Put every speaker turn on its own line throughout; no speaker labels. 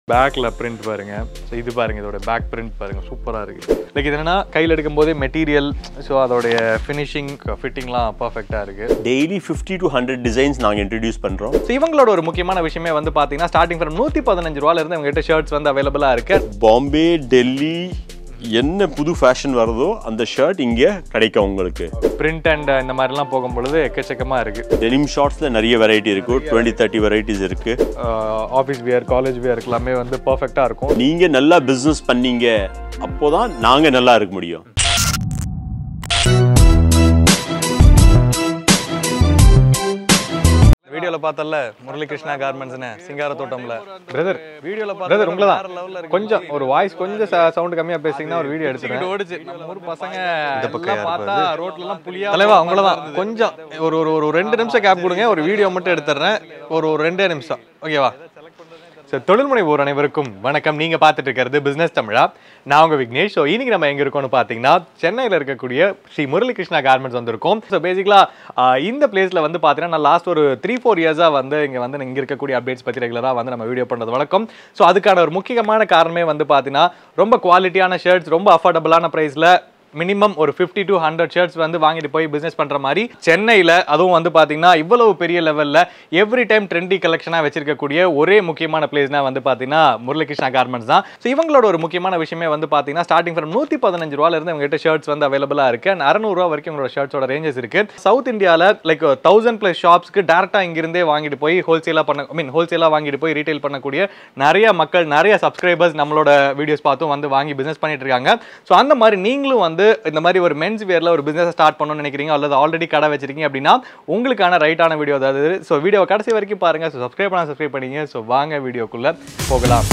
பேக்கில் பிரிண்ட் பாருங்க ஸோ இது பாருங்க இதோட பேக் பிரிண்ட் பாருங்க சூப்பராக இருக்கு லைக் இது என்னன்னா கையில் எடுக்கும்போதே மெட்டீரியல் ஸோ அதோடைய ஃபினிஷிங் ஃபிட்டிங்லாம் பர்ஃபெக்டாக இருக்கு
daily fifty to hundred designs நாங்கள் இன்ட்ரடியூஸ் பண்ணுறோம்
ஸோ இவங்களோட ஒரு முக்கியமான விஷயமே வந்து பார்த்தீங்கன்னா ஸ்டார்டிங் ஃப்ரம் நூற்றி பதினஞ்சு ரூபால இருந்து இவங்ககிட்ட ஷர்ட்ஸ் வந்து அவைலபிளாக இருக்கு
பாம்பே டெல்லி என்ன புது ஃபேஷன் வருதோ அந்த ஷர்ட் இங்கே கிடைக்கும் உங்களுக்கு
பிரிண்ட் அண்ட் இந்த மாதிரிலாம் போகும்பொழுது எக்கச்சக்கமாக இருக்கு
டெனிம் ஷார்ட்ஸில் நிறைய வெரைட்டி இருக்கு டுவெண்ட்டி தேர்ட்டி வெரைட்டிஸ் இருக்கு
ஆஃபீஸ் வியர் காலேஜ் வியர் எல்லாமே வந்து பர்ஃபெக்டாக இருக்கும்
நீங்கள் நல்லா பிஸ்னஸ் பண்ணீங்க அப்போதான் நாங்கள் நல்லா இருக்க முடியும்
வீடியோல பார்த்தல முரளிகிருஷ்ணா கார்மெண்ட்ஸ்னு சிங்கார தோட்டம்ல பிரதர் வீடியோல பிரதர் உங்களை தான் கொஞ்சம் ஒரு வாய்ஸ் கொஞ்சம் சவுண்ட் கம்மியா பேசிங்கன்னா ஒரு வீடியோ எடுத்துருவேன் ஓடிச்சு நம்ம ஊர் பசங்க எல்லாம் பார்த்தா ரோட்ல எல்லாம் புளியா தலைவா உங்களை தான் கொஞ்சம் ஒரு ஒரு ஒரு ரெண்டு நிமிஷம் கேப் கொடுங்க ஒரு வீடியோ மட்டும் எடுத்துறேன் ஒரு ஒரு ரெண்டே நிமிஷம் ஓகேவா சரி தொழில் முனைவோர் அனைவருக்கும் வணக்கம் நீங்க பார்த்துட்டு இருக்கிறது பிசினஸ் தமிழா நான் உங்க விக்னேஷ் ஸோ இன்னைக்கு நம்ம எங்க இருக்கோம்னு பார்த்தீங்கன்னா சென்னையில் இருக்கக்கூடிய ஸ்ரீ முரளிகிருஷ்ணா கார்மெண்ட்ஸ் வந்திருக்கோம் ஸோ பேசிக்கலாக இந்த பிளேஸ்ல வந்து பார்த்தீங்கன்னா நான் லாஸ்ட் ஒரு த்ரீ ஃபோர் இயர்ஸாக வந்து இங்கே வந்து இங்கே இருக்கக்கூடிய அப்டேட்ஸ் பற்றி ரெகுலராக வந்து நம்ம வீடியோ பண்ணுறது வழக்கம் ஸோ அதுக்கான ஒரு முக்கியமான காரணமே வந்து பார்த்தீங்கன்னா ரொம்ப குவாலிட்டியான ஷர்ட்ஸ் ரொம்ப அஃபோர்டபுளான ப்ரைஸில் மினிமம் ஒரு ஃபிஃப்டி டு ஹண்ட்ரட் ஷர்ட்ஸ் வந்து வாங்கிட்டு போய் பிஸ்னஸ் பண்ணுற மாதிரி சென்னையில் அதுவும் வந்து பார்த்தீங்கன்னா இவ்வளவு பெரிய லெவலில் எவ்ரி டைம் ட்ரெண்டி கலெக்ஷனாக வச்சிருக்கக்கூடிய ஒரே முக்கியமான பிளேஸ்னா வந்து பார்த்தீங்கன்னா முரளிகிருஷ்ணா கார்மெண்ட்ஸ் தான் ஸோ இவங்களோட ஒரு முக்கியமான விஷயமே வந்து பார்த்தீங்கன்னா ஸ்டார்டிங் ஃப்ரம் நூற்றி பதினஞ்சு ரூபால இருந்து இவங்ககிட்ட ஷர்ட்ஸ் வந்து அவைலபிளாக இருக்கு அண்ட் அறநூறுவா வரைக்கும் உங்களோட ஷர்ட்ஸோட ரேஞ்சஸ் இருக்கு சவுத் இந்தியாவில் லைக் தௌசண்ட் ப்ளஸ் ஷாப்ஸ்க்கு டேரெக்டாக இங்கிருந்தே வாங்கிட்டு போய் ஹோல்சேலாக பண்ண ஐ மீன் ஹோல்சேலாக வாங்கிட்டு போய் ரீட்டைல் பண்ணக்கூடிய நிறைய மக்கள் நிறைய சப்ஸ்கிரைபர்ஸ் நம்மளோட வீடியோஸ் பார்த்தும் வந்து வாங்கி பிஸ்னஸ் பண்ணிட்டு இருக்காங்க ஸோ அந்த மாதிரி நீங்களும் வந்து இந்த மாதிரி ஒரு மென்ஸ் வேர்ல ஒரு பிசினஸ் ஸ்டார்ட் பண்ணணும்னு நினைக்கிறீங்க அல்லது ஆல்ரெடி கடை வச்சிருக்கீங்க அப்படின்னா உங்களுக்கான ரைட்டான வீடியோ அதாவது ஸோ வீடியோ கடைசி வரைக்கும் பாருங்க ஸோ சப்ஸ்கிரைப் பண்ண சப்ஸ்கிரைப் பண்ணீங்க ஸோ வாங்க வீடியோக்குள்ள போகலாம்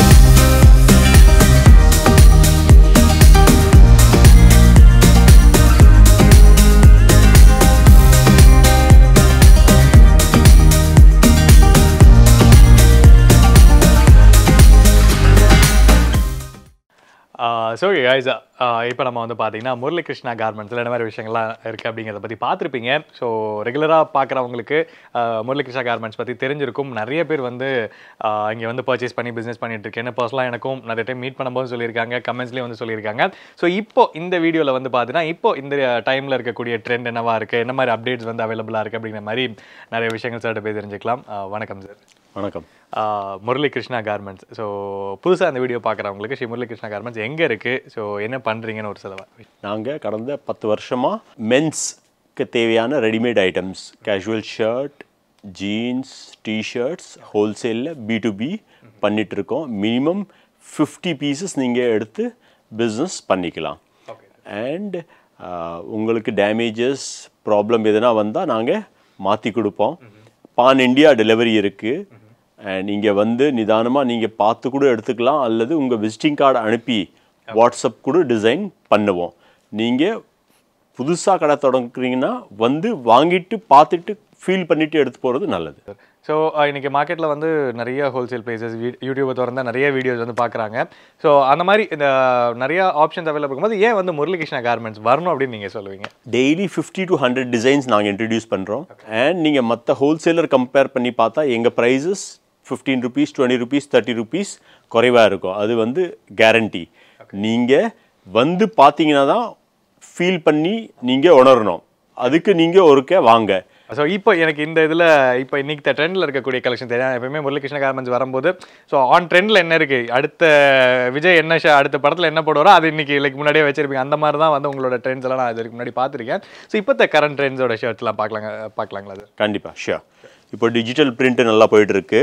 ஸோ கைஸ் இப்போ நம்ம வந்து பார்த்தீங்கன்னா முரளிகிருஷ்ணா கார்மெண்ட்ஸில் என்ன மாதிரி விஷயங்கள்லாம் இருக்குது அப்படிங்கிறத பற்றி பார்த்துருப்பீங்க ஸோ ரெகுலராக பார்க்குறவங்களுக்கு முரளிகிருஷ்ணா கார்மெண்ட்ஸ் பற்றி தெரிஞ்சிருக்கும் நிறைய பேர் வந்து இங்கே வந்து பர்ச்சேஸ் பண்ணி பிஸ்னஸ் பண்ணிட்டு இருக்கேன் பர்சனலாக எனக்கும் நிறைய டைம் மீட் பண்ணும்போது சொல்லியிருக்காங்க கமெண்ட்ஸ்லேயும் வந்து சொல்லியிருக்காங்க ஸோ இப்போ இந்த வீடியோவில் வந்து பார்த்தீங்கன்னா இப்போ இந்த டைமில் இருக்கக்கூடிய ட்ரெண்ட் என்னவா இருக்குது என்ன மாதிரி அப்டேட்ஸ் வந்து அவைலபிளாக இருக்குது அப்படிங்கிற மாதிரி நிறைய விஷயங்கள் சார்ட்ட போய் தெரிஞ்சுக்கலாம் ஆஹ் வணக்கம் சார்
வணக்கம்
முரளிகிருஷ்ணா கார்மெண்ட்ஸ் ஸோ புதுசாக அந்த வீடியோ பார்க்குறவங்களுக்கு ஸ்ரீ முரளிகிருஷ்ணா கார்மெண்ட்ஸ் எங்கே இருக்குது ஸோ என்ன பண்ணுறீங்கன்னு ஒரு சில
நாங்கள் கடந்த பத்து வருஷமாக மென்ஸ்க்கு தேவையான readymade items casual shirt jeans T shirts ஹோல்சேலில் பி டு பி பண்ணிகிட்ருக்கோம் மினிமம் ஃபிஃப்டி பீசஸ் நீங்கள் எடுத்து பிஸ்னஸ் பண்ணிக்கலாம் அண்ட் உங்களுக்கு டேமேஜஸ் ப்ராப்ளம் எதுனா வந்தால் நாங்கள் மாற்றி கொடுப்போம் பான் இந்தியா டெலிவரி இருக்குது அண்ட் நீங்கள் வந்து நிதானமாக நீங்கள் பார்த்து கூட எடுத்துக்கலாம் அல்லது உங்கள் விசிட்டிங் கார்டு அனுப்பி வாட்ஸ்அப் கூட டிசைன் பண்ணுவோம் நீங்கள் புதுசாக கடை தொடங்குறீங்கன்னா வந்து வாங்கிட்டு பார்த்துட்டு ஃபீல் பண்ணிட்டு எடுத்து போகிறது நல்லது
ஸோ இன்னைக்கு மார்க்கெட்டில் வந்து நிறைய ஹோல்சேல் பிளேசஸ் யூடியூபை திறந்தா நிறைய வீடியோஸ் வந்து பார்க்குறாங்க ஸோ அந்த மாதிரி இந்த நிறைய ஆப்ஷன்ஸ் அவைலபிள் இருக்கும்போது ஏன் வந்து முரளிகிருஷ்ணா கார்மெண்ட்ஸ் வரணும் அப்படின்னு நீங்கள் சொல்லுவீங்க
daily fifty to hundred designs நாங்கள் இன்ட்ரடியூஸ் பண்ணுறோம் அண்ட் நீங்கள் மற்ற ஹோல்சேலர் கம்பேர் பண்ணி பார்த்தா எங்கள் prices fifteen rupees twenty rupees thirty rupees குறைவாக இருக்கும் அது வந்து கேரண்டி நீங்கள் வந்து பார்த்தீங்கன்னா தான் ஃபீல் பண்ணி நீங்கள் உணரணும் அதுக்கு நீங்கள் ஒருக்க வாங்க
ஸோ இப்போ எனக்கு இந்த இதில் இப்போ இன்னைக்கு ட்ரெண்டில் இருக்கக்கூடிய கலெக்ஷன் தெரியும் எப்பயுமே முரளிகிருஷ்ண கார்மெண்ட்ஸ் வரும்போது ஸோ ஆன் ட்ரெண்டில் என்ன இருக்குது அடுத்த விஜய் என்ன ஷா அடுத்த படத்தில் என்ன போடுவாரோ அது இன்னைக்கு லைக் முன்னாடியே வச்சிருப்பீங்க அந்த மாதிரி தான் வந்து உங்களோட ட்ரெண்ட்ஸ் எல்லாம் நான் இதுக்கு முன்னாடி பார்த்துருக்கேன் ஸோ இப்போ கரண்ட் ட்ரெண்ட்ஸோட ஷர்ட்ஸ்லாம் பார்க்கலாங்க பார்க்கலாங்களா அது
கண்டிப்பாக ஷியோர் இப்போ டிஜிட்டல் பிரிண்ட் நல்லா போயிட்டு இருக்கு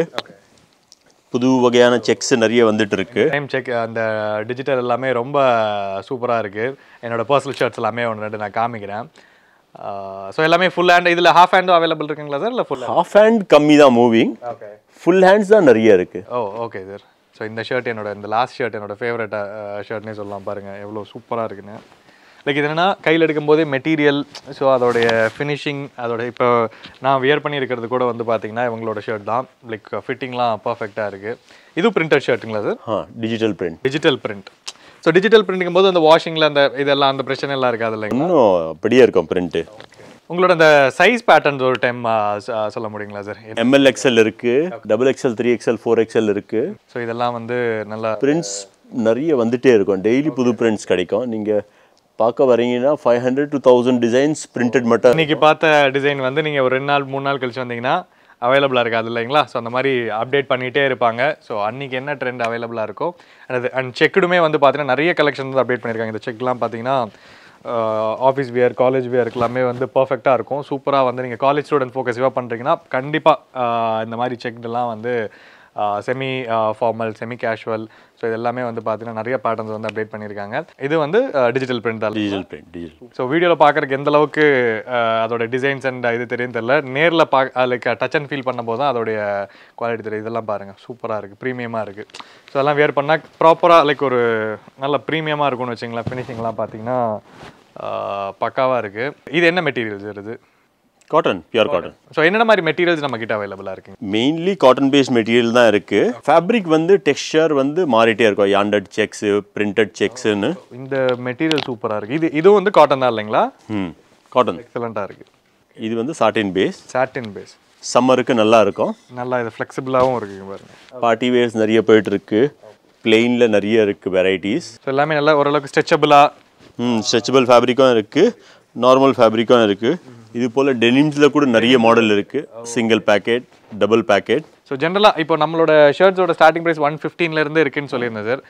புது வகையான செக்ஸ் நிறைய வந்துட்டு இருக்கு
டைம் செக் அந்த டிஜிட்டல் எல்லாமே ரொம்ப சூப்பராக இருக்குது என்னோட பர்சனல் ஷர்ட்ஸ் எல்லாமே ஒன்று ரெண்டு நான் காமிக்கிறேன் ஸோ எல்லாமே ஃபுல் ஹேண்ட் இதில் ஹாஃப் ஹேண்டும் அவைலபிள் இருக்குங்களா சார் இல்லை ஃபுல்
ஹாஃப் ஹேண்ட் கம்மி தான் மூவிங்
ஓகே
ஃபுல் ஹேண்ட்ஸ் தான் நிறைய இருக்கு
ஓ ஓகே சார் ஸோ இந்த ஷர்ட் என்னோட இந்த லாஸ்ட் ஷர்ட் என்னோட ஃபேவரட் ஷர்ட்னே சொல்லலாம் பாருங்க எவ்வளோ சூப்பராக இருக்குன்னு லைக் இது என்னன்னா கையில் எடுக்கும்போதே மெட்டீரியல் ஸோ அதோடைய ஃபினிஷிங் அதோட இப்போ நான் வியர் பண்ணியிருக்கிறது கூட வந்து பார்த்தீங்கன்னா இவங்களோட ஷர்ட் தான் லைக் ஃபிட்டிங்லாம் பர்ஃபெக்டாக இருக்குது இது பிரிண்டட் ஷர்ட்டுங்களா சார்
ஆ digital print
digital print so digital பிரிண்டிங்கும் போது அந்த வாஷிங்கில் அந்த இதெல்லாம் அந்த பிரச்சனை எல்லாம் இருக்காது இல்லைங்க
இன்னும் அப்படியே இருக்கும் பிரிண்ட்டு
உங்களோட அந்த சைஸ் பேட்டர்ன்ஸ் ஒரு டைம் சொல்ல முடியுங்களா சார்
எம்எல் எக்ஸ்எல் இருக்கு double XL three XL four XL இருக்கு
ஸோ இதெல்லாம் வந்து நல்லா
பிரிண்ட்ஸ் நிறைய வந்துட்டே இருக்கும் டெய்லி புது பிரிண்ட்ஸ் கிடைக்கும் நீங்க பார்க்க வரீங்கன்னா five hundred to thousand designs printed மட்டும்
இன்னைக்கு பார்த்த டிசைன் வந்து நீங்கள் ஒரு ரெண்டு நாள் மூணு நாள் கழிச்சு வந்தீங்கன்னா அவைலபிளாக இருக்காது இல்லைங்களா ஸோ அந்த மாதிரி அப்டேட் பண்ணிகிட்டே இருப்பாங்க ஸோ அன்னைக்கு என்ன ட்ரெண்ட் அவைலபிளாக இருக்கோ அது அண்ட் செக்குடுமே வந்து பார்த்தீங்கன்னா நிறைய கலெக்ஷன் வந்து அப்டேட் பண்ணியிருக்காங்க இந்த செக்லாம் பார்த்தீங்கன்னா ஆஃபீஸ் வியர் காலேஜ் வியருக்கு எல்லாமே வந்து பர்ஃபெக்டாக இருக்கும் சூப்பராக வந்து நீங்கள் காலேஜ் ஸ்டூடெண்ட் ஃபோக்கஸிவாக பண்ணுறீங்கன்னா கண்டிப்பாக இந்த மாதிரி செக்டெல்லாம் வந்து semi formal semi casual so இது எல்லாமே வந்து பார்த்தீங்கன்னா நிறைய பேட்டர்ன்ஸ் வந்து அப்டேட் பண்ணியிருக்காங்க இது வந்து டிஜிட்டல் பிரிண்ட் தான்
டிஜிட்டல் பிரிண்ட் டிஜிட்டல்
ஸோ வீடியோவில் பார்க்குறதுக்கு எந்த அளவுக்கு அஹ், அதோட டிசைன்ஸ் அண்ட் இது தெரியும் தெரியல நேரில் பா லைக் டச் அண்ட் ஃபீல் பண்ணும்போது தான் அதோடைய குவாலிட்டி தெரியும் இதெல்லாம் பாருங்கள் சூப்பராக இருக்குது ப்ரீமியமாக இருக்குது ஸோ அதெல்லாம் வேர் பண்ணால் ப்ராப்பராக லைக் ஒரு நல்ல ப்ரீமியமாக இருக்கும்னு வச்சுங்களேன் ஃபினிஷிங்லாம் பார்த்தீங்கன்னா பக்காவாக இருக்குது இது என்ன மெட்டீரியல்ஸ் வருது
காட்டன் பியூர் காட்டன்
ஸோ என்னென்ன மாதிரி மெட்டீரியல்ஸ் நம்ம கிட்ட அவைலபிளாக இருக்குங்க
மெயின்லி காட்டன் பேஸ்ட் மெட்டீரியல் தான் இருக்கு ஃபேப்ரிக் வந்து டெக்ஸ்சர் வந்து மாறிட்டே இருக்கும் யாண்டட் செக்ஸ் பிரிண்டட் செக்ஸ்னு
இந்த மெட்டீரியல் சூப்பராக இருக்குது இது இதுவும் வந்து காட்டன் தான் இல்லைங்களா
ம் காட்டன்
எக்ஸலண்ட்டாக இருக்குது
இது வந்து சாட்டின் பேஸ்
சாட்டின் பேஸ்
சம்மருக்கு நல்லா இருக்கும்
நல்லா இது ஃப்ளெக்சிபிளாகவும் இருக்குங்க பாருங்க
பார்ட்டி வேர்ஸ் நிறைய போயிட்டு இருக்கு பிளெயினில் நிறைய இருக்கு வெரைட்டிஸ்
ஸோ எல்லாமே நல்லா ஓரளவுக்கு ஸ்ட்ரெச்சபிளாக
ம் ஸ்ட்ரெச்சபிள் ஃபேப்ரிக்கும் இருக்கு நார்மல் ஃபேப்ரிக்கும் இருக்கு இது போல டெனிம்ஸில் கூட நிறைய மாடல் இருக்கு single packet double packet
so ஜென்ரலாக இப்போ நம்மளோட ஷர்ட்ஸோட ஸ்டார்டிங் ப்ரைஸ் ஒன் இருந்து இருக்குன்னு சொல்லியிருந்தேன் சார்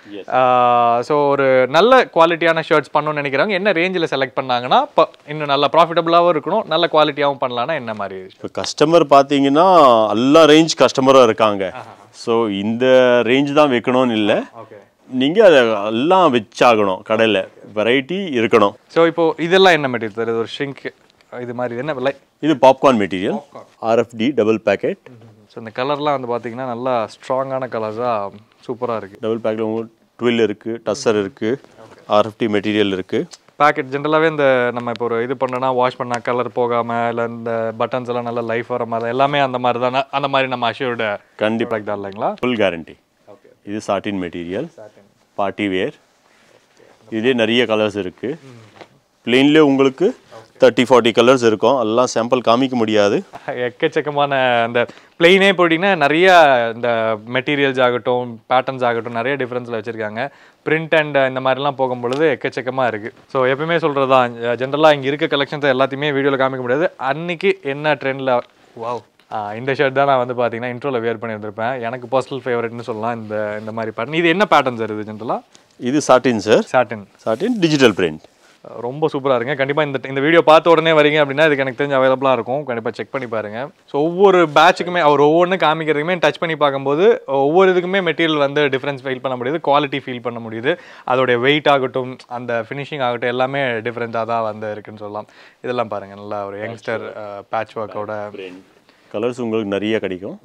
ஸோ ஒரு நல்ல குவாலிட்டியான ஷர்ட்ஸ் பண்ணணும்னு நினைக்கிறவங்க என்ன ரேஞ்சில் செலக்ட் பண்ணாங்கன்னா இப்போ இன்னும் நல்ல ப்ராஃபிட்டபுளாகவும் இருக்கணும் நல்ல குவாலிட்டியாகவும் பண்ணலாம்னா என்ன மாதிரி
இப்போ கஸ்டமர் பார்த்தீங்கன்னா எல்லா ரேஞ்ச் கஸ்டமரும் இருக்காங்க ஸோ இந்த ரேஞ்ச் தான் வைக்கணும்னு இல்லை
ஓகே
நீங்கள் அதை எல்லாம் வச்சாகணும் கடையில் வெரைட்டி இருக்கணும்
ஸோ இப்போ இதெல்லாம் என்ன மெட்டீரியல் சார் இது ஒரு ஷ்ரிங்க் இது மாதிரி என்ன விலை
இது popcorn material RFD double packet
so இந்த கலர்லாம் வந்து பார்த்தீங்கன்னா நல்லா ஸ்ட்ராங்கான கலர்ஸாக சூப்பராக இருக்குது
டபுள் பேக்கெட் உங்களுக்கு ட்வில் இருக்குது டஸ்ஸர் இருக்குது ஆர்எஃப்டி மெட்டீரியல் இருக்குது
பேக்கெட் ஜென்ரலாகவே இந்த நம்ம இப்போ ஒரு இது பண்ணோன்னா வாஷ் பண்ணால் கலர் போகாமல் இல்லை இந்த பட்டன்ஸ் எல்லாம் நல்லா லைஃப் வர மாதிரி எல்லாமே அந்த மாதிரி தானே அந்த மாதிரி நம்ம அஷ்யூர்டு
கண்டிப்பாக
ப்ராடக்ட் தான் இல்லைங்களா
ஃபுல் கேரண்டி இது சாட்டின் மெட்டீரியல் பார்ட்டி வேர் இதுலேயே நிறைய கலர்ஸ் இருக்குது பிளெயின்லேயே உங்களுக்கு தேர்ட்டி ஃபார்ட்டி கலர்ஸ் இருக்கும் எல்லாம் சாம்பிள் காமிக்க முடியாது
எக்கச்சக்கமான அந்த பிளெயினே போட்டிங்கன்னா நிறைய இந்த மெட்டீரியல்ஸ் ஆகட்டும் பேட்டர்ன்ஸ் ஆகட்டும் நிறைய டிஃப்ரென்ஸில் வச்சுருக்காங்க பிரிண்ட் அண்ட் இந்த மாதிரிலாம் போகும்பொழுது எக்கச்சக்கமாக இருக்குது ஸோ எப்பவுமே சொல்கிறது தான் ஜென்ரலாக இங்கே இருக்க கலெக்ஷன்ஸ் எல்லாத்தையுமே வீடியோவில் காமிக்க முடியாது அன்னைக்கு என்ன ட்ரெண்டில் வாவ் இந்த ஷர்ட் தான் நான் வந்து பார்த்தீங்கன்னா இன்ட்ரோவில் வேர் பண்ணியிருந்திருப்பேன் எனக்கு பர்சனல் ஃபேவரட்னு சொல்லலாம் இந்த இந்த மாதிரி பேட்டர்ன் இது என்ன பேட்டர்ன் சார் இது ஜென்ரலாக
இது satin sir
satin
satin digital print
ரொம்ப சூப்பராக இருங்க கண்டிப்பாக இந்த இந்த வீடியோ பார்த்த உடனே வரீங்க அப்படின்னா இதுக்கு எனக்கு தெரிஞ்சு அவைலபிளாக இருக்கும் கண்டிப்பாக செக் பண்ணி பாருங்க ஸோ ஒவ்வொரு பேட்சுக்குமே அவர் ஒவ்வொன்று காமிக்கிறதுக்குமே டச் பண்ணி பார்க்கும்போது ஒவ்வொரு இதுக்குமே மெட்டீரியல் வந்து டிஃப்ரென்ஸ் ஃபீல் பண்ண முடியுது குவாலிட்டி ஃபீல் பண்ண முடியுது அதோடைய வெயிட் ஆகட்டும் அந்த ஃபினிஷிங் ஆகட்டும் எல்லாமே டிஃப்ரெண்ட்டாக தான் வந்து இருக்குன்னு சொல்லலாம் இதெல்லாம் பாருங்க நல்லா ஒரு யங்ஸ்டர் பேட்ச் ஒர்க்கோட
கலர்ஸ் உங்களுக்கு நிறைய கிடைக்கும்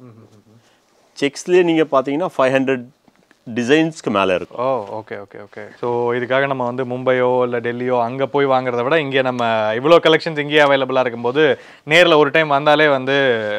செக்ஸ்லேயே நீங்கள் பார்த்தீங்கன்னா ஃபைவ் ஹண்ட்ரட் டிசைன்ஸ்க்கு மேலே இருக்கும்
oh okay okay okay so இதுக்காக நம்ம வந்து மும்பையோ இல்லை டெல்லியோ அங்கே போய் வாங்குறத விட இங்கே நம்ம இவ்வளோ கலெக்ஷன்ஸ் இங்கேயே அவைலபிளாக இருக்கும்போது நேரில் ஒரு டைம் வந்தாலே வந்து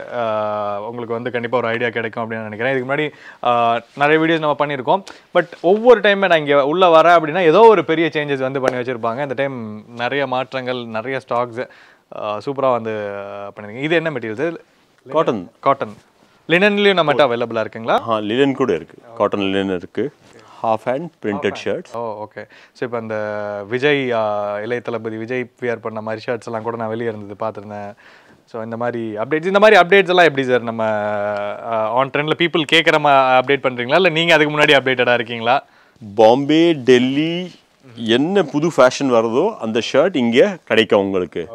ஆஹ், உங்களுக்கு வந்து கண்டிப்பாக ஒரு ஐடியா கிடைக்கும் அப்படின்னு நினைக்கிறேன் இதுக்கு முன்னாடி ஆஹ், நிறைய வீடியோஸ் நம்ம பண்ணியிருக்கோம் பட் ஒவ்வொரு டைமே நான் இங்கே உள்ளே வரேன் அப்படின்னா ஏதோ ஒரு பெரிய சேஞ்சஸ் வந்து பண்ணி வச்சுருப்பாங்க இந்த டைம் நிறைய மாற்றங்கள் நிறைய ஸ்டாக்ஸ் சூப்பராக வந்து பண்ணியிருக்கீங்க இது என்ன மெட்டீரியல்
காட்டன்
காட்டன் லினன்லேயும் நம்மகிட்ட அவைலபிளாக இருக்குங்களா
ஆ லினன் கூட இருக்குது காட்டன் லினன் இருக்குது half hand printed shirts
oh okay so இப்போ அந்த விஜய் ஆ, இளைய தளபதி விஜய் வியர் பண்ண மாதிரி ஷர்ட்ஸ் எல்லாம் கூட நான் வெளியே இருந்தது பார்த்துருந்தேன் ஸோ இந்த மாதிரி அப்டேட்ஸ் இந்த மாதிரி அப்டேட்ஸ் எல்லாம் எப்படி சார் நம்ம ஆன் ட்ரெண்டில் பீப்புள் கேட்குற மாதிரி அப்டேட் பண்ணுறீங்களா இல்லை நீங்கள் அதுக்கு முன்னாடி அப்டேட்டடாக இருக்கீங்களா
பாம்பே டெல்லி என்ன புது ஃபேஷன் வருதோ அந்த ஷர்ட் இங்கே கிடைக்கும் உங்களுக்கு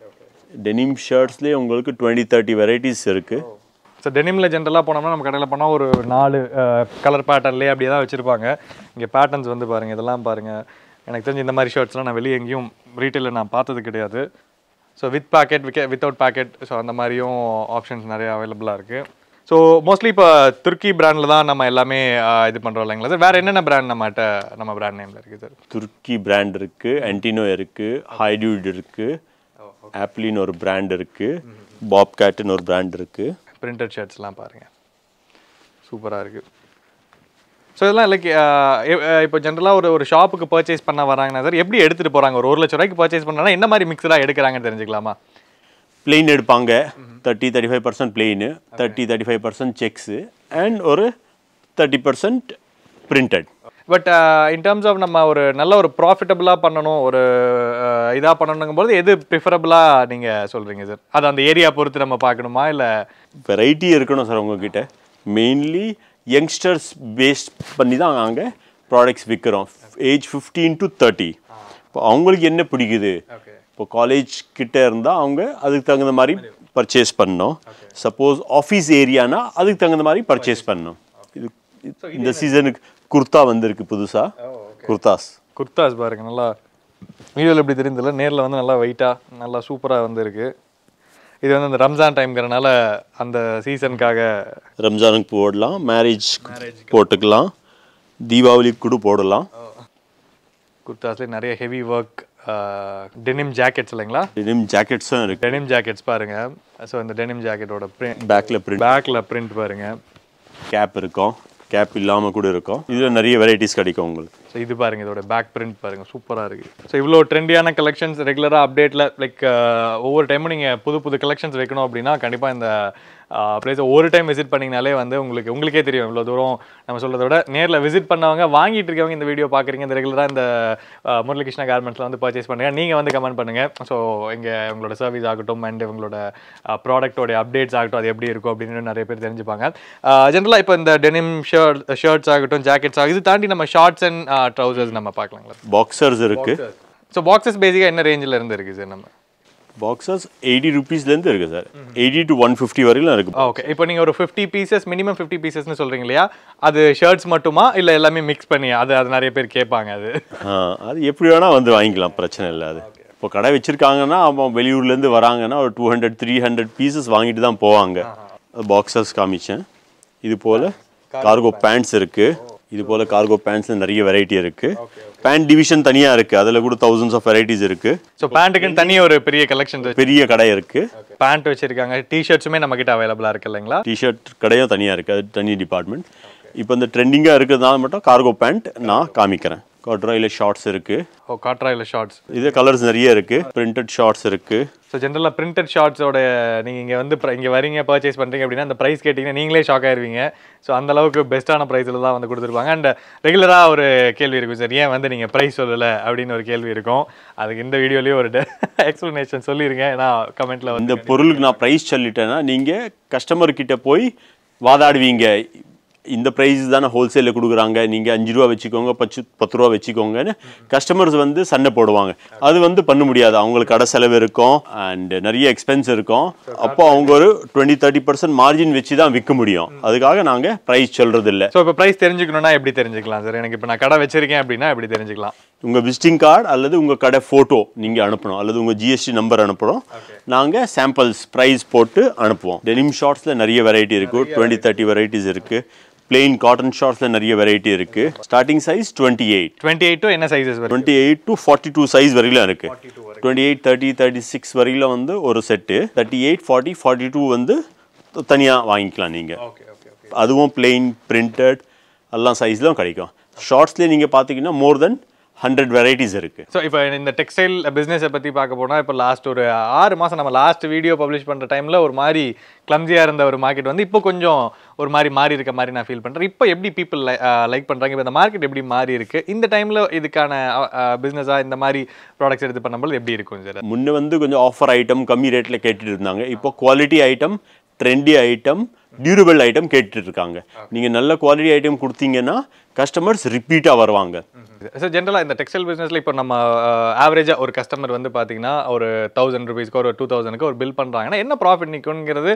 டெனிம் ஷர்ட்ஸ்லேயே உங்களுக்கு டுவெண்ட்டி தேர்ட்டி வெரைட்டிஸ் இருக்குது
ஸோ டெனிமில் ஜென்ரலாக போனோம்னா நம்ம கடையில் போனால் ஒரு நாலு கலர் பேட்டர்ன்லேயே அப்படியே தான் வச்சுருப்பாங்க இங்கே பேட்டர்ன்ஸ் வந்து பாருங்கள் இதெல்லாம் பாருங்கள் எனக்கு தெரிஞ்சு இந்த மாதிரி ஷர்ட்ஸ்லாம் நான் வெளியே எங்கேயும் ரீட்டெயிலில் நான் பார்த்தது கிடையாது ஸோ வித் பேக்கெட் விக்க வித்தவுட் பேக்கெட் ஸோ அந்த மாதிரியும் ஆப்ஷன்ஸ் நிறைய அவைலபிளாக இருக்குது ஸோ மோஸ்ட்லி இப்போ துர்க்கி பிராண்டில் தான் நம்ம எல்லாமே ஆஹ், இது பண்ணுறோம் இல்லைங்களா சார் வேறு என்னென்ன பிராண்ட் நம்மகிட்ட நம்ம பிராண்ட் நேமில் இருக்குது சார்
துர்க்கி பிராண்ட் இருக்குது ஆன்டினோ இருக்குது ஹைடியூட் இருக்குது ஆப்ளின்னு ஒரு பிராண்ட் இருக்குது பாப் கேட்டுன்னு ஒரு பிராண்ட் இருக்குது
பிரிண்டட் ஷர்ட்ஸ்லாம் பாருங்கள் சூப்பராக இருக்குது ஸோ இதெல்லாம் லைக் இப்போ ஜென்ரலாக ஒரு ஒரு ஷாப்புக்கு பர்ச்சேஸ் பண்ண வராங்கன்னா சார் எப்படி எடுத்துகிட்டு போகிறாங்க ஒரு ஒரு லட்ச ரூபாய்க்கு பர்ச்சேஸ் பண்ணனா என்ன மாதிரி மிக்சராக எடுக்கிறாங்கன்னு தெரிஞ்சுக்கலாமா
பிளெயின் எடுப்பாங்க thirty thirty five percent plain thirty thirty five percent checks and ஒரு thirty percent printed
but in terms of நம்ம ஒரு நல்ல ஒரு ப்ராஃபிட்டபுளாக பண்ணணும் ஒரு இதாக பண்ணணுங்கும்போது எது ப்ரிஃபரபுளாக நீங்கள் சொல்கிறீங்க சார் அது அந்த ஏரியா பொறுத்து நம்ம பார்க்கணுமா இல்லை
வெரைட்டி இருக்கணும் சார் உங்ககிட்ட மெயின்லி யங்ஸ்டர்ஸ் பேஸ்ட் பண்ணி தான் நாங்கள் ப்ராடக்ட்ஸ் விற்கிறோம் ஏஜ் ஃபிஃப்டீன் டு தேர்ட்டி இப்போ அவங்களுக்கு என்ன பிடிக்குது
ஓகே
இப்போ காலேஜ் கிட்ட இருந்தால் அவங்க அதுக்கு தகுந்த மாதிரி பர்ச்சேஸ் பண்ணணும் சப்போஸ் ஆஃபீஸ் ஏரியானா அதுக்கு தகுந்த மாதிரி பர்ச்சேஸ் பண்ணணும் இது இது- இந்த சீசனுக்கு குர்தா வந்திருக்கு புதுசாக குர்தாஸ்
குர்தாஸ் பாருங்க நல்லா வீடியோவில் எப்படி தெரியுதுல்ல நேரில் வந்து நல்லா வெயிட்டாக நல்லா சூப்பராக வந்துருக்கு இது வந்து அந்த ரம்ஜான் டைம்ங்கிறனால அந்த சீசனுக்காக
ரம்ஜானுக்கு போடலாம் மேரேஜ் போட்டுக்கலாம் தீபாவளிக்கு கூட போடலாம்
குர்தாஸ்லேயே நிறைய ஹெவி ஒர்க் டெனிம் ஜாக்கெட்ஸ் இல்லைங்களா
டெனிம் ஜாக்கெட்ஸும் இருக்கு
டெனிம் ஜாக்கெட்ஸ் பாருங்க ஸோ இந்த டெனிம் ஜாக்கெட்டோட பிரிண்ட்
பேக்கில் பிரிண்ட்
பேக்கில் பிரிண்ட் பாருங்க
கேப் இருக்கும் கேப் இல்லாமல் கூட இருக்கும் இதில் நிறைய வெரைட்டிஸ் கிடைக்கும் உங்களுக்கு
ஸோ இது பாருங்க இதோட பேக் பிரிண்ட் பாருங்க சூப்பராக இருக்கு ஸோ இவ்வளோ ட்ரெண்டியான கலெக்ஷன்ஸ் ரெகுலராக அப்டேட்டில் லைக் ஒவ்வொரு டைமும் நீங்கள் புது புது கலெக்ஷன்ஸ் வைக்கணும் அப்படின்னா கண்டிப்பாக இந்த ப்ளேஸை ஒரு டைம் விசிட் பண்ணிங்கனாலே வந்து உங்களுக்கு உங்களுக்கே தெரியும் இவ்வளோ தூரம் நம்ம சொல்றதை விட நேரில் விசிட் பண்ணவங்க வாங்கிட்டு இருக்கவங்க இந்த வீடியோ பார்க்குறீங்க இந்த ரெகுலராக இந்த அஹ், முரளிகிருஷ்ணா கார்மெண்ட்ஸில் வந்து பர்ச்சேஸ் பண்ணுங்க நீங்கள் வந்து கமெண்ட் பண்ணுங்க ஸோ இங்கே உங்களோட சர்வீஸ் ஆகட்டும் அண்ட் உங்களோட ப்ராடக்ட்டோட அப்டேட்ஸ் ஆகட்டும் அது எப்படி இருக்கும் அப்படின்னு நிறைய பேர் தெரிஞ்சுப்பாங்க ஜென்ரலாக இப்போ இந்த டெனிம் ஷர்ட் ஷர்ட்ஸ் ஆகட்டும் ஜாக்கெட்ஸ் ஆகும் இது தாண்டி நம்ம ஷார்ட்ஸ் அண்ட் ட்ரௌசர்ஸ் நம்ம பார்க்கலாங்களா
பாக்ஸர்ஸ் இருக்கு
ஸோ பாக்ஸஸ் பேசிக்காக என்ன ரேஞ்சில் இருந்து இருக்கு சார் நம்ம
பாக்ஸர்ஸ் எயிட்டி ருபீஸ்லேருந்து இருக்கு sir eighty to one fifty வரையிலும் இருக்கு
ஓகே இப்போ நீங்கள் ஒரு ஃபிஃப்டி பீசஸ் மினிமம் ஃபிஃப்டி பீசஸ்னு சொல்கிறீங்க இல்லையா அது ஷர்ட்ஸ் மட்டுமா இல்லை எல்லாமே மிக்ஸ் பண்ணி அது அது நிறைய பேர் கேட்பாங்க அது
ஆ, அது எப்படி வேணால் வந்து வாங்கிக்கலாம் பிரச்சனை இல்லை அது இப்போ கடை வச்சிருக்காங்கன்னா அவன் வெளியூர்லேருந்து வராங்கன்னா ஒரு two hundred three hundred pieces வாங்கிட்டு தான் போவாங்க பாக்ஸர்ஸ் காமிச்சேன் இது போல் கார்கோ பேண்ட்ஸ் இருக்குது இது போல் கார்கோ பேண்ட்ஸில் நிறைய வெரைட்டி இருக்குது பேண்ட் டிவிஷன் தனியாக இருக்குது அதில் கூட தௌசண்ட்ஸ் ஆஃப் வெரைட்டிஸ் இருக்குது
ஸோ பேண்ட்டுக்குன்னு தனி ஒரு பெரிய கலெக்ஷன்
பெரிய கடை இருக்குது
பேண்ட் வச்சிருக்காங்க டிஷர்ட்ஸுமே நம்ம கிட்ட அவைலபிளாக இருக்கு இல்லைங்களா
டிஷர்ட் கடையும் தனியாக இருக்குது அது தனி டிபார்ட்மெண்ட் இப்போ இந்த ட்ரெண்டிங்காக இருக்கிறதுனால மட்டும் கார்கோ பேண்ட் நான் காமிக்கிறேன் காட்ராயில் ஷார்ட்ஸ் இருக்குது
ஓ காட்ரா இல்லை ஷார்ட்ஸ்
இது கலர்ஸ் நிறைய இருக்குது பிரிண்டட் ஷார்ட்ஸ் இருக்குது
ஸோ ஜென்ரலாக பிரிண்டட் ஷார்ட்ஸோட நீங்கள் இங்கே வந்து இங்கே வரீங்க பர்ச்சேஸ் பண்ணுறீங்க அப்படின்னா அந்த ப்ரைஸ் கேட்டிங்கன்னா நீங்களே ஷாக் ஆயிருவீங்க ஸோ அந்த அளவுக்கு பெஸ்ட்டான ப்ரைஸில் தான் வந்து கொடுத்துருப்பாங்க அண்ட் ரெகுலராக ஒரு கேள்வி இருக்கும் சார் ஏன் வந்து நீங்கள் ப்ரைஸ் சொல்லலை அப்படின்னு ஒரு கேள்வி இருக்கும் அதுக்கு இந்த வீடியோலேயே ஒரு எக்ஸ்ப்ளனேஷன் சொல்லிடுங்க நான் கமெண்ட்டில் வந்து
இந்த பொருளுக்கு நான் ப்ரைஸ் சொல்லிட்டேன்னா நீங்கள் கஸ்டமர் கிட்ட போய் வாதாடுவீங்க இந்த ப்ரைஸ் தானே ஹோல்சேலில் கொடுக்குறாங்க நீங்கள் அஞ்சு ரூபா வச்சுக்கோங்க பச்சு பத்து ரூபா வச்சுக்கோங்கன்னு கஸ்டமர்ஸ் வந்து சண்டை போடுவாங்க அது வந்து பண்ண முடியாது அவங்களுக்கு கடை செலவு இருக்கும் அண்ட் நிறைய எக்ஸ்பென்ஸ் இருக்கும் அப்போ அவங்க ஒரு டுவெண்ட்டி தேர்ட்டி பர்சன்ட் மார்ஜின் வச்சு தான் விற்க முடியும் அதுக்காக நாங்கள் ப்ரைஸ் சொல்கிறது இல்லை
ஸோ இப்போ ப்ரைஸ் தெரிஞ்சுக்கணும்னா எப்படி தெரிஞ்சுக்கலாம் சார் எனக்கு இப்போ நான் கடை வச்சிருக்கேன் அப்படின்னா எப்படி தெரிஞ்சுக்கலாம்
உங்கள் விசிட்டிங் கார்டு அல்லது உங்கள் கடை ஃபோட்டோ நீங்கள் அனுப்பணும் அல்லது உங்கள் ஜிஎஸ்டி நம்பர் அனுப்புகிறோம் நாங்கள் சாம்பிள்ஸ் ப்ரைஸ் போட்டு அனுப்புவோம் டெனிம் ஷார்ட்ஸில் நிறைய வெரைட்டி இருக்குது டுவெண்ட்டி தேர்ட்டி வெரைட்டிஸ் இருக்குது பிளெயின் காட்டன் ஷார்ட்ஸில் நிறைய வெரைட்டி இருக்குது starting size twenty eight
twenty eight to என்ன சைஸஸ் வரும்
twenty eight to forty two size வரையிலும் இருக்குது twenty eight thirty thirty six வரையிலும் வந்து ஒரு set thirty eight forty forty two வந்து தனியாக வாங்கிக்கலாம் நீங்கள்
ஓகே ஓகே ஓகே
அதுவும் பிளெயின் பிரிண்டட் எல்லாம் சைஸ்லும் கிடைக்கும் ஷார்ட்ஸ்லேயே நீங்கள் பார்த்தீங்கன்னா மோர் தென் ஹண்ட்ரட் வெரைட்டிஸ் இருக்குது
ஸோ இப்போ இந்த டெக்ஸ்டைல் பிஸ்னஸை பற்றி பார்க்க போனால் இப்போ லாஸ்ட் ஒரு ஆறு மாதம் நம்ம லாஸ்ட் வீடியோ பப்ளிஷ் பண்ணுற டைமில் ஒரு மாதிரி கிளம்ஸியாக இருந்த ஒரு மார்க்கெட் வந்து இப்போ கொஞ்சம் ஒரு மாதிரி மாறி இருக்க மாதிரி நான் ஃபீல் பண்ணுறேன் இப்போ எப்படி பீப்புள் லைக் பண்ணுறாங்க இப்போ இந்த மார்க்கெட் எப்படி மாறி இருக்கு இந்த டைமில் இதுக்கான பிஸ்னஸாக இந்த மாதிரி ப்ராடக்ட்ஸ் எடுத்து பண்ணும்போது எப்படி இருக்கும் சார்
முன்ன வந்து கொஞ்சம் ஆஃபர் ஐட்டம் கம்மி ரேட்டில் கேட்டுட்டு இருந்தாங்க இப்போ quality item trendy item durable item கேட்டுட்டு இருக்காங்க நீங்கள் நல்ல குவாலிட்டி ஐட்டம் கொடுத்தீங்கன்னா கஸ்டமர்ஸ் ரிப்பீட்டாக வருவாங்க
சார் ஜென்ரலாக இந்த டெக்ஸ்டைல் பிஸ்னஸில் இப்போ நம்ம ஆவரேஜாக ஒரு கஸ்டமர் வந்து பார்த்தீங்கன்னா ஒரு தௌசண்ட் ருபீஸ்க்கு ஒரு டூ தௌசண்ட்க்கு ஒரு பில் பண்ணுறாங்கன்னா என்ன ப்ராஃபிட் நிற்குங்கிறது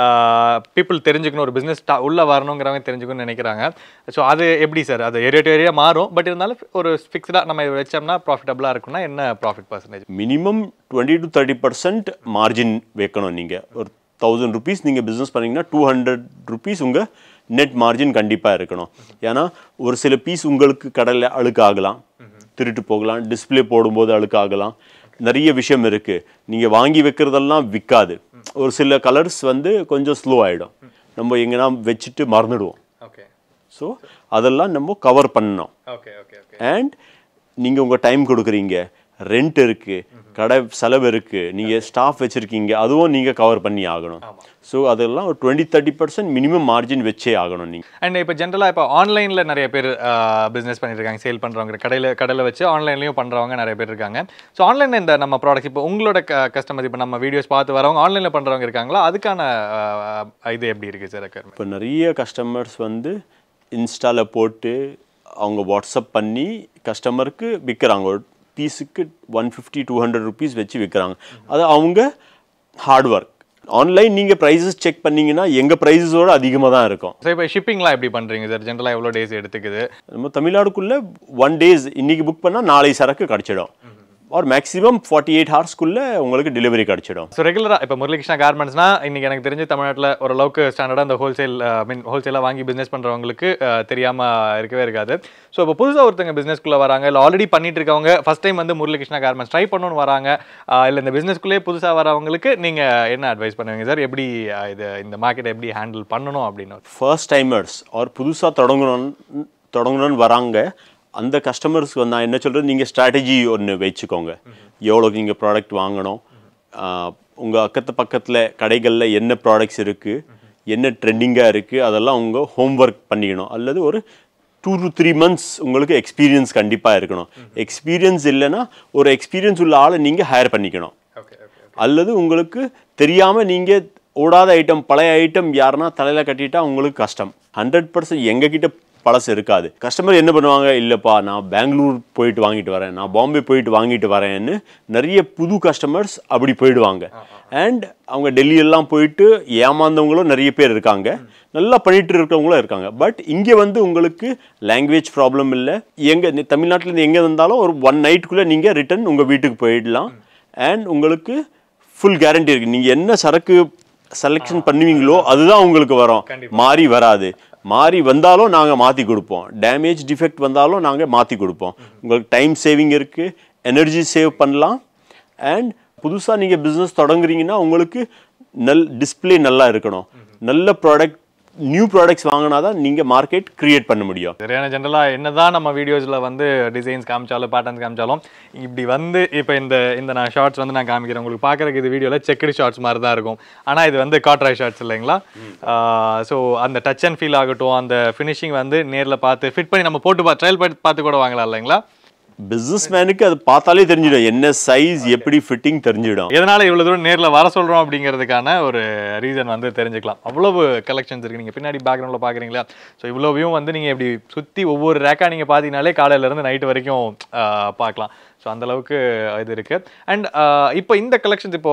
பீப்புள் தெரிஞ்சுக்கணும் ஒரு பிஸ்னஸ் உள்ளே வரணுங்கிறவங்க தெரிஞ்சுக்கணும்னு நினைக்கிறாங்க ஸோ அது எப்படி சார் அது ஏரியா டு ஏரியா மாறும் பட் இருந்தாலும் ஒரு ஃபிக்ஸ்டாக நம்ம இதை வச்சோம்னா ப்ராஃபிட்டபுளாக இருக்கும்னா என்ன profit percentage
minimum twenty to thirty percent margin வைக்கணும் நீங்கள் ஒரு தௌசண்ட் ருபீஸ் நீங்கள் பிஸ்னஸ் பண்ணீங்கன்னா டூ ஹண்ட்ரட் ருபீஸ் உங்கள் நெட் மார்ஜின் கண்டிப்பாக இருக்கணும் ஏன்னா ஒரு சில பீஸ் உங்களுக்கு கடலில் அழுக்காகலாம் திருட்டு போகலாம் டிஸ்ப்ளே போடும்போது அழுக்காகலாம் நிறைய விஷயம் இருக்குது நீங்கள் வாங்கி வைக்கிறதெல்லாம் விற்காது ஒரு சில கலர்ஸ் வந்து கொஞ்சம் ஸ்லோ ஆகிடும் நம்ம எங்கன்னா வச்சுட்டு மறந்துடுவோம்
ஓகே
ஸோ அதெல்லாம் நம்ம கவர் பண்ணணும்
ஓகே ஓகே ஓகே
அண்ட் நீங்கள் உங்கள் டைம் கொடுக்குறீங்க ரெண்ட் இருக்குது கடை செலவு இருக்குது நீங்கள் ஸ்டாஃப் வச்சுருக்கீங்க அதுவும் நீங்கள் கவர் பண்ணி ஆகணும் ஸோ அதெல்லாம் ஒரு twenty thirty percent minimum margin வச்சே ஆகணும் நீங்கள்
அண்ட் இப்போ ஜென்ரலாக இப்போ ஆன்லைனில் நிறைய பேர் பிஸ்னஸ் பண்ணிட்டு இருக்காங்க சேல் பண்ணுறவங்க கடையில் கடையில் வச்சு ஆன்லைன்லையும் பண்ணுறவங்க நிறைய பேர் இருக்காங்க ஸோ ஆன்லைனில் இந்த நம்ம ப்ராடக்ட்ஸ் இப்போ உங்களோட கஸ்டமர் இப்போ நம்ம வீடியோஸ் பார்த்து வரவங்க ஆன்லைனில் பண்ணுறவங்க இருக்காங்களா அதுக்கான ஆஹ், இது எப்படி இருக்குது சார் ரெக்கர்
இப்போ நிறைய கஸ்டமர்ஸ் வந்து இன்ஸ்டாவில் போட்டு அவங்க வாட்ஸ்அப் பண்ணி கஸ்டமருக்கு விற்கிறாங்க ஒரு பீஸுக்கு one fifty two hundred rupees வச்சு விற்கிறாங்க அது அவங்க ஹார்ட் ஒர்க் ஆன்லைன் நீங்கள் ப்ரைஸஸ் செக் பண்ணீங்கன்னா எங்கள் ப்ரைஸஸோட அதிகமாக தான் இருக்கும்
ஸோ இப்போ ஷிப்பிங்லாம் எப்படி பண்ணுறீங்க சார் ஜென்ரலாக எவ்வளோ டேஸ் எடுத்துக்குது
நம்ம தமிழ்நாடுக்குள்ளே ஒன் டேஸ் இன்னைக்கு புக் பண்ணால் நாளை சரக்கு கிடச்சிடும் ஒரு மேக்ஸிமம் ஃபார்ட்டி எயிட் ஹவர்ஸ்க்குள்ளே உங்களுக்கு டெலிவரி கிடச்சிடும்
ஸோ ரெகுலராக இப்போ முரளிகிருஷ்ணா கார்மெண்ட்ஸ்னா இன்னைக்கு எனக்கு தெரிஞ்சு தமிழ்நாட்டில் ஓரளவுக்கு ஸ்டாண்டர்டாக அந்த ஹோல்சேல் மீன் ஹோல்சேலாக வாங்கி பிஸ்னஸ் பண்ணுறவங்களுக்கு தெரியாமல் இருக்கவே இருக்காது ஸோ இப்போ புதுசாக ஒருத்தங்க பிஸ்னஸ்க்குள்ளே வராங்க இல்லை ஆல்ரெடி பண்ணிட்டு இருக்கவங்க ஃபஸ்ட் டைம் வந்து முரளிகிருஷ்ணா கார்மெண்ட்ஸ் ட்ரை பண்ணணும்னு வராங்க இல்லை இந்த பிஸ்னஸ்க்குள்ளேயே புதுசாக வரவங்களுக்கு நீங்கள் என்ன அட்வைஸ் பண்ணுவீங்க சார் எப்படி ஆஹ், இது இந்த மார்க்கெட்டை எப்படி ஹேண்டில் பண்ணணும் அப்படின்னு
ஃபர்ஸ்ட் டைமர்ஸ் ஆர் புதுசாக தொடங்கணும் தொடங்கணும்னு வராங்க அந்த கஸ்டமர்ஸ்க்கு வந்து நான் என்ன சொல்கிறது நீங்கள் ஸ்ட்ராட்டஜி ஒன்று வச்சுக்கோங்க எவ்வளோக்கு நீங்கள் ப்ராடக்ட் வாங்கணும் உங்கள் அக்கத்து பக்கத்தில் கடைகளில் என்ன ப்ராடக்ட்ஸ் இருக்குது என்ன ட்ரெண்டிங்காக இருக்குது அதெல்லாம் உங்கள் ஹோம்ஒர்க் பண்ணிக்கணும் அல்லது ஒரு டூ டு த்ரீ மந்த்ஸ் உங்களுக்கு எக்ஸ்பீரியன்ஸ் கண்டிப்பாக இருக்கணும் எக்ஸ்பீரியன்ஸ் இல்லைன்னா ஒரு எக்ஸ்பீரியன்ஸ் உள்ள ஆளை நீங்கள் ஹையர் பண்ணிக்கணும்
ஓகே ஓகே
அல்லது உங்களுக்கு தெரியாமல் நீங்கள் ஓடாத ஐட்டம் பழைய ஐட்டம் யாருன்னா தலையில் கட்டிட்டா உங்களுக்கு கஷ்டம் ஹண்ட்ரட் பர்சன்ட் எங்ககிட்ட பழசு இருக்காது கஸ்டமர் என்ன பண்ணுவாங்க இல்லைப்பா நான் பெங்களூர் போயிட்டு வாங்கிட்டு வரேன் நான் பாம்பே போயிட்டு வாங்கிட்டு வரேன்னு நிறைய புது கஸ்டமர்ஸ் அப்படி போயிடுவாங்க அண்ட் அவங்க டெல்லியெல்லாம் போயிட்டு ஏமாந்தவங்களும் நிறைய பேர் இருக்காங்க நல்லா பண்ணிட்டு இருக்கிறவங்களும் இருக்காங்க பட் இங்கே வந்து உங்களுக்கு லாங்குவேஜ் ப்ராப்ளம் இல்லை எங்கே தமிழ்நாட்டிலேருந்து எங்கே இருந்தாலும் ஒரு ஒன் நைட்டுக்குள்ளே நீங்கள் ரிட்டர்ன் உங்கள் வீட்டுக்கு போயிடலாம் அண்ட் உங்களுக்கு ஃபுல் கேரண்டி இருக்குது நீங்கள் என்ன சரக்கு செலெக்ஷன் பண்ணுவீங்களோ அதுதான் உங்களுக்கு வரும் மாறி வராது மாறி வந்தாலும் நாங்கள் மாற்றி கொடுப்போம் டேமேஜ் டிஃபெக்ட் வந்தாலும் நாங்கள் மாற்றி கொடுப்போம் உங்களுக்கு டைம் சேவிங் இருக்குது எனர்ஜி சேவ் பண்ணலாம் அண்ட் புதுசாக நீங்கள் பிஸ்னஸ் தொடங்குறீங்கன்னா உங்களுக்கு நல் டிஸ்ப்ளே நல்லா இருக்கணும் நல்ல ப்ராடக்ட் நியூ ப்ராடக்ட்ஸ் வாங்கினா தான் நீங்கள் மார்க்கெட் க்ரியேட் பண்ண முடியும்
சரியான ஜென்ரலாக என்னதான் நம்ம வீடியோஸில் வந்து டிசைன்ஸ் காமிச்சாலும் பேட்டர்ன்ஸ் காமிச்சாலும் இப்படி வந்து இப்போ இந்த இந்த நான் ஷார்ட்ஸ் வந்து நான் காமிக்கிறேன் உங்களுக்கு பார்க்குறதுக்கு இது வீடியோவில் செக்குடு ஷார்ட்ஸ் மாதிரி தான் இருக்கும் ஆனால் இது வந்து காட்ராய் ஷார்ட்ஸ் இல்லைங்களா ஸோ அந்த டச் அண்ட் ஃபீல் ஆகட்டும் அந்த ஃபினிஷிங் வந்து நேரில் பார்த்து ஃபிட் பண்ணி நம்ம போட்டு பா ட்ரையல் பார்த்து கூட வாங்கலாம் இல்லைங்களா
பிஸ்னஸ் மேனுக்கு அது பார்த்தாலே தெரிஞ்சிடும் என்ன சைஸ் எப்படி ஃபிட்டிங் தெரிஞ்சிடும்
எதனால இவ்வளவு தூரம் நேர்ல வர சொல்றோம் அப்படிங்கிறதுக்கான ஒரு ரீசன் வந்து தெரிஞ்சுக்கலாம் அவ்வளவு கலெக்ஷன்ஸ் இருக்கு நீங்க பின்னாடி பேக்ரவுண்ட்ல பாக்குறீங்களா ஸோ இவ்வளவையும் வந்து நீங்க இப்படி சுத்தி ஒவ்வொரு ரேக்கா நீங்க பாத்தீங்கனாலே காலையில இருந்து நைட் வரைக்கும் ஆஹ், பார்க்கலாம் ஸோ அந்த அளவுக்கு இது இருக்கு அண்ட் இப்போ இந்த கலெக்ஷன்ஸ் இப்போ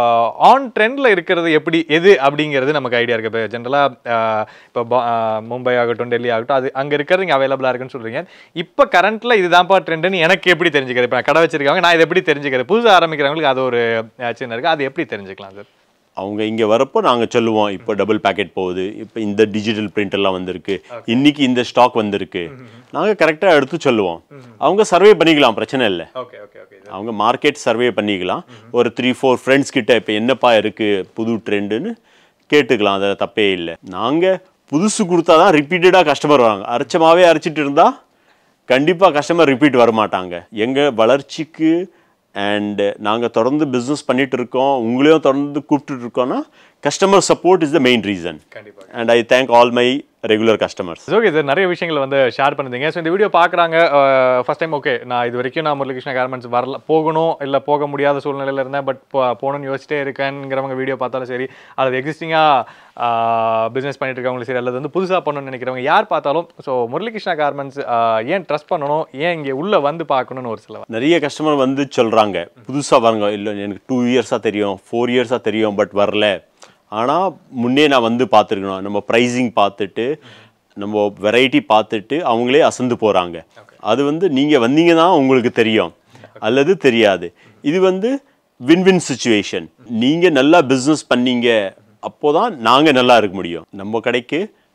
ஆன் ட்ரெண்ட்ல இருக்கிறது எப்படி எது அப்படிங்கிறது நமக்கு ஐடியா இருக்கு இப்போ ஜென்ரலாக இப்போ பா- ஆஹ், மும்பை ஆகட்டும் டெல்லி ஆகட்டும் அது அங்க இருக்கிறது இங்க அவைலபிளா இருக்குன்னு சொல்றீங்க இப்போ கரண்ட்ல இதுதான்ப்பா ட்ரெண்டுன்னு எனக்கு எப்படி தெரிஞ்சுக்கிறது இப்போ நான் கடை வச்சிருக்காங்க நான் இதை எப்படி தெரிஞ்சுக்கிறது புதுசாக ஆரம்பிக்கிறவங்களுக்கு அது ஒரு அஹ், சின்ன இருக்கு அது எப்படி தெரிஞ்சுக்கலாம் சார்
அவங்க இங்கே வரப்போ நாங்கள் சொல்லுவோம் இப்போ டபுள் பேக்கெட் போகுது இப்போ இந்த டிஜிட்டல் பிரிண்ட் எல்லாம் வந்திருக்கு இன்னைக்கு இந்த ஸ்டாக் வந்திருக்கு நாங்கள் கரெக்டாக எடுத்து சொல்லுவோம் அவங்க சர்வே பண்ணிக்கலாம் பிரச்சனை இல்லை
ஓகே ஓகே ஓகே
அவங்க மார்க்கெட் சர்வே பண்ணிக்கலாம் ஒரு த்ரீ ஃபோர் ஃப்ரெண்ட்ஸ் கிட்ட இப்போ என்னப்பா இருக்குது புது ட்ரெண்டுன்னு கேட்டுக்கலாம் அதில் தப்பே இல்லை நாங்கள் புதுசு கொடுத்தா தான் ரிப்பீட்டடாக கஸ்டமர் வராங்க அரைச்சமாகவே அரைச்சிட்டு இருந்தால் கண்டிப்பாக கஸ்டமர் ரிப்பீட் வர மாட்டாங்க எங்கள் வளர்ச்சிக்கு அண்ட் நாங்கள் தொடர்ந்து பிஸ்னஸ் பண்ணிட்டு இருக்கோம் உங்களையும் தொடர்ந்து கூப்பிட்டுட்டு இருக்கோம்னா customer support is the main reason
கண்டிப்பா
and I thank all my regular customers
okay sir நிறைய விஷயங்கள் வந்து ஷேர் பண்ணுறீங்க ஸோ இந்த வீடியோ பார்க்குறாங்க ஃபர்ஸ்ட் டைம் ஓகே நான் இது வரைக்கும் நான் முரளிகிருஷ்ணா கார்மெண்ட்ஸ் வரல போகணும் இல்லை போக முடியாத சூழ்நிலையில் இருந்தேன் பட் போகணும்னு யோசிச்சிட்டே இருக்கேங்கிறவங்க வீடியோ பார்த்தாலும் சரி அல்லது எக்ஸிஸ்டிங்காக பிஸ்னஸ் பண்ணிட்டு இருக்கவங்களும் சரி அல்லது வந்து புதுசாக பண்ணணும்னு நினைக்கிறவங்க யார் பார்த்தாலும் ஸோ முரளிகிருஷ்ணா கார்மெண்ட்ஸ் ஏன் ட்ரஸ்ட் பண்ணணும் ஏன் இங்கே உள்ளே வந்து பார்க்கணும்னு ஒரு சில
நிறைய கஸ்டமர் வந்து சொல்கிறாங்க புதுசாக வரங்க இல்லை எனக்கு டூ இயர்ஸாக தெரியும் ஃபோர் இயர்ஸாக தெரியும் பட் வரல ஆனால் முன்னே நான் வந்து பார்த்துருக்கணும் நம்ம ப்ரைஸிங் பார்த்துட்டு நம்ம வெரைட்டி பார்த்துட்டு அவங்களே அசந்து போகிறாங்க அது வந்து நீங்கள் வந்தீங்கன்னா உங்களுக்கு தெரியும் அல்லது தெரியாது இது வந்து வின் வின் சுச்சுவேஷன் நீங்கள் நல்லா பிஸ்னஸ் பண்ணீங்க அப்போ தான் நாங்கள் நல்லா இருக்க முடியும் நம்ம கடைக்கு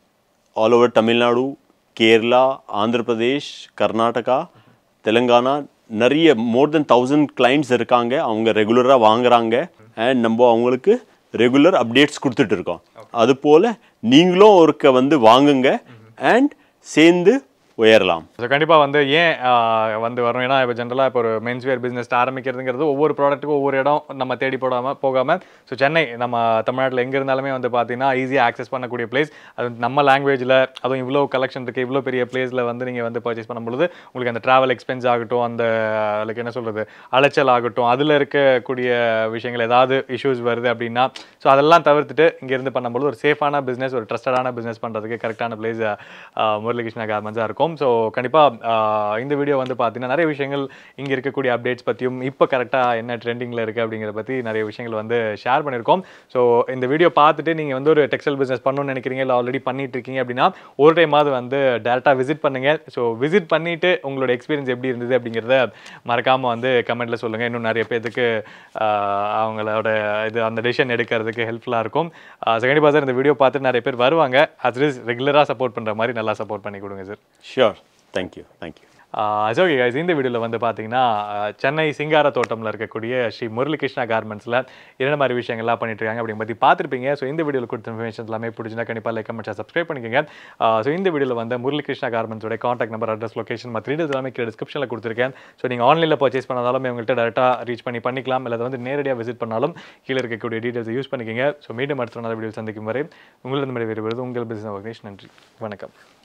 ஆல் ஓவர் தமிழ்நாடு கேரளா ஆந்திர பிரதேஷ் கர்நாடகா தெலுங்கானா நிறைய மோர் தென் தௌசண்ட் கிளைண்ட்ஸ் இருக்காங்க அவங்க ரெகுலராக வாங்குறாங்க அண்ட் நம்ம அவங்களுக்கு ரெகுலர் அப்டேட்ஸ் கொடுத்துட்டு இருக்கோம் அது போல் நீங்களும் ஒருக்க வந்து வாங்குங்க அண்ட் சேர்ந்து உயரலாம்
ஸோ கண்டிப்பாக வந்து ஏன் ஆஹ், வந்து வரும் ஏன்னா இப்போ ஜென்ரலாக இப்போ ஒரு மென்ஸ் வேர் பிஸ்னஸ் ஆரம்பிக்கிறதுங்கிறது ஒவ்வொரு ப்ராடக்ட்டுக்கும் ஒவ்வொரு இடம் நம்ம தேடி போடாமல் போகாமல் ஸோ சென்னை நம்ம தமிழ்நாட்டில் எங்கே இருந்தாலுமே வந்து பார்த்தீங்கன்னா ஈஸியாக ஆக்சஸ் பண்ணக்கூடிய பிளேஸ் அது நம்ம லாங்குவேஜில் அதுவும் இவ்வளோ கலெக்ஷன் இருக்குது இவ்வளோ பெரிய பிளேஸில் வந்து நீங்கள் வந்து பர்ச்சேஸ் பண்ணும்பொழுது உங்களுக்கு அந்த ட்ராவல் எக்ஸ்பென்ஸ் ஆகட்டும் அந்த லைக் என்ன சொல்கிறது அலைச்சல் ஆகட்டும் அதில் இருக்கக்கூடிய விஷயங்கள் ஏதாவது இஷ்யூஸ் வருது அப்படின்னா ஸோ அதெல்லாம் தவிர்த்துட்டு இங்கேருந்து பண்ணும்போது ஒரு சேஃபான பிஸ்னஸ் ஒரு ட்ரஸ்டடான பிஸ்னஸ் பண்ணுறதுக்கு கரெக்டான பிளேஸ் முரளிகிருஷ்ணா கார்மெண்ட்ஸாக இருக்கும் ஸோ கண்டிப்பாக இந்த வீடியோ வந்து பார்த்தீங்கன்னா நிறைய விஷயங்கள் இங்கே இருக்கக்கூடிய அப்டேட்ஸ் பற்றியும் இப்போ கரெக்டாக என்ன ட்ரெண்டிங்கில் இருக்குது அப்படிங்கிறத பற்றி நிறைய விஷயங்கள் வந்து ஷேர் பண்ணியிருக்கோம் ஸோ இந்த வீடியோ பார்த்துட்டு நீங்கள் வந்து ஒரு டெக்ஸ்டைல் பிஸ்னஸ் பண்ணணும்னு நினைக்கிறீங்க இல்லை ஆல்ரெடி பண்ணிட்டு இருக்கீங்க அப்படின்னா ஒரு டைமாவது வந்து டேரெக்டாக விசிட் பண்ணுங்க ஸோ விசிட் பண்ணிட்டு உங்களோட எக்ஸ்பீரியன்ஸ் எப்படி இருந்தது அப்படிங்கிறத மறக்காமல் வந்து கமெண்ட்டில் சொல்லுங்கள் இன்னும் நிறைய பேருக்கு ஆஹ், அவங்களோட இது அந்த டெசிஷன் எடுக்கிறதுக்கு ஹெல்ப்ஃபுல்லாக இருக்கும் ஸோ கண்டிப்பாக சார் இந்த வீடியோ பார்த்துட்டு நிறைய பேர் வருவாங்க அட்லீஸ்ட் ரெகுலராக சப்போர்ட் பண்ணுற மாதிரி நல்லா சப்போர்ட் பண்ணி கொடுங்க sir
sure thank you thank you
okay guys இந்த வீடியோவில் வந்து பார்த்தீங்கன்னா ஆஹ், சென்னை சிங்கார தோட்டம்ல இருக்கக்கூடிய ஸ்ரீ முரளிகிருஷ்ணா கார்மெண்ட்ஸில் என்ன மாதிரி விஷயங்கள்லாம் பண்ணிட்டு இருக்காங்க அப்படிங்க பற்றி பார்த்துருப்பீங்க ஸோ இந்த வீடியோவில் கொடுத்த இன்ஃபர்மேஷன் எல்லாமே பிடிச்சிருந்தா கண்டிப்பாக லைக் கமெண்ட் சப்ஸ்கிரைப் பண்ணிக்கோங்க ஸோ இந்த வீடியோவில் வந்து முரளிகிருஷ்ணா கார்மெண்ட்ஸோட காண்டாக்ட் நம்பர் அட்ரஸ் லொகேஷன் மற்ற டீடைல்ஸ் எல்லாமே கீழே டிஸ்கிரிப்ஷனில் கொடுத்துருக்கேன் ஸோ நீங்கள் ஆன்லைனில் பர்ச்சேஸ் பண்ணாலும் உங்கள்கிட்ட டேரெக்டாக ரீச் பண்ணி பண்ணிக்கலாம் இல்லை வந்து நேரடியாக விசிட் பண்ணாலும் கீழே இருக்கக்கூடிய டீடைல்ஸ் யூஸ் பண்ணிக்கோங்க ஸோ மீண்டும் அடுத்த நல்ல வீடியோ சந்திக்கும் வரை உங்களிடம் வேறு வருவது உங்கள் பிசினஸ் நன்றி வணக்கம்